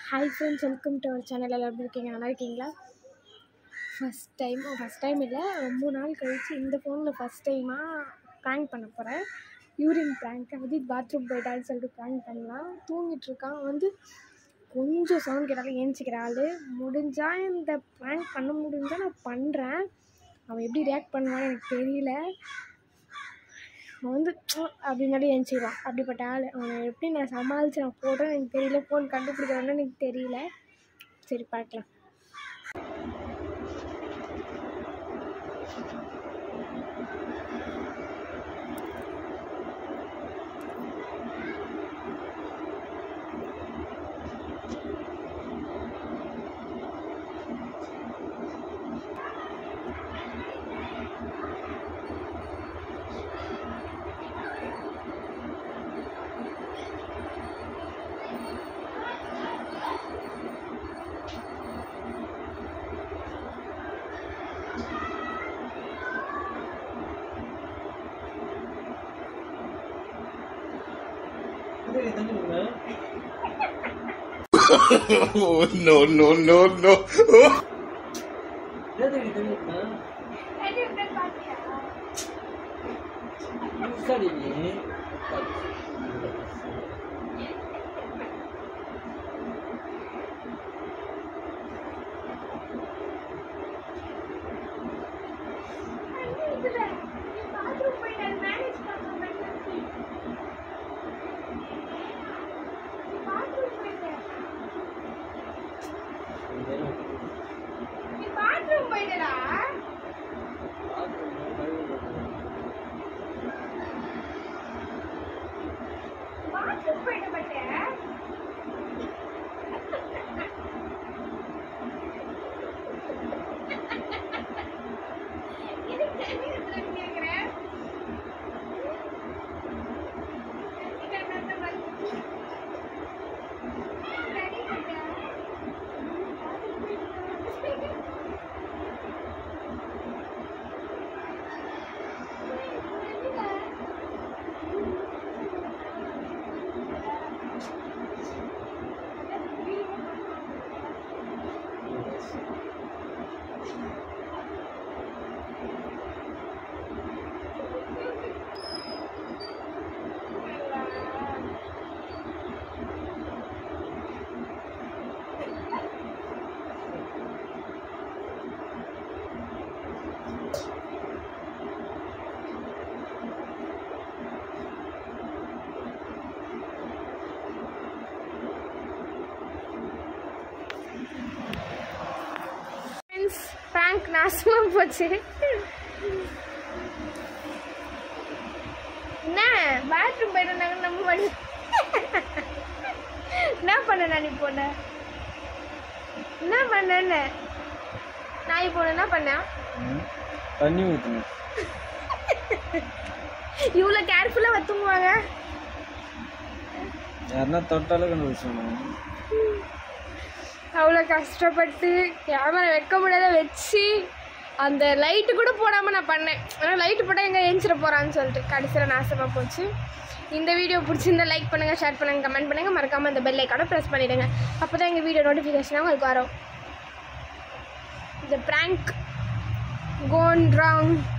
Hi friends welcome to our channel எல்லாம் எப்படி இருக்கீங்க நல்லா இருக்கீங்களா ஃபஸ்ட் டைம் ஃபஸ்ட் டைம் இல்லை ரொம்ப நாள் கழித்து இந்த ஃபோனில் ஃபஸ்ட் டைமாக ப்ராங்க் பண்ண போகிறேன் யூரின் ப்ராங்க் அஜித் பாத்ரூம் போயிட்டான்னு சொல்லிட்டு ப்ராங்க் பண்ணலாம் தூங்கிட்டு இருக்கான் வந்து கொஞ்சம் சவுண்ட் கேட்டாலும் ஏஞ்சிக்கிற ஆள் முடிஞ்சால் இந்த ப்ராங்க் பண்ண முடிஞ்சால் நான் பண்ணுறேன் அவன் எப்படி ரியாக்ட் பண்ணுவான்னு எனக்கு தெரியல அவன் வந்து அப்படின்னாலே ஏஞ்சிடுவான் அப்படிப்பட்ட ஆள் அவனை எப்படி நான் சமாளித்து நான் போடுறேன்னு எனக்கு தெரியல ஃபோன் கண்டுபிடிக்கிறேன்னு எனக்கு தெரியல சரி பார்க்கலாம் oh, no, no, no, no. Bathroom போயிட்டடா பாத்ரூம் போயிட்ட மாட்டேன் எதுக்கு தண்ணி ஊத்துறேன்னு கேக்குறேன்? இங்க என்ன பண்ணு? தண்ணி ஊத்துறேன். ஃப்ரெண்ட்ஸ் ப்ராங்க் நாசமாக போச்சு என்ன பாத்ரூம் போயிட்டு இருந்தாங்க நம்ம பண்ணி என்ன பண்ண நான் இப்போ உன்னை? என்ன பண்ணேன்னு நான் இப்போ உன்னை என்ன பண்ணேன் தண்ணி ஊற்றுங்க இவ்வளோ கேர்ஃபுல்லாக தூங்குவாங்க யாருன்னா தொட்டாலும் கண்டுபிடிச்சோம் அவ்வளோ கஷ்டப்பட்டு கேமரா வைக்க முடியாத வச்சு அந்த லைட்டு கூட போடாமல் நான் பண்ணேன் ஆனால் லைட்டு போட்டால் எங்கே ஏஞ்சிட போகிறான்னு சொல்லிட்டு கடைசியில் நாசமாக போச்சு இந்த வீடியோ பிடிச்சிருந்தா லைக் பண்ணுங்கள் ஷேர் பண்ணுங்கள் கமெண்ட் பண்ணுங்கள் மறக்காமல் அந்த பெல் ஐக்கானை ப்ரெஸ் பண்ணிவிடுங்க அப்போ தான் எங்கள் வீடியோ நோட்டிஃபிகேஷனாக உங்களுக்கு வரும் இந்த ப்ராங்க் கோன் ராங்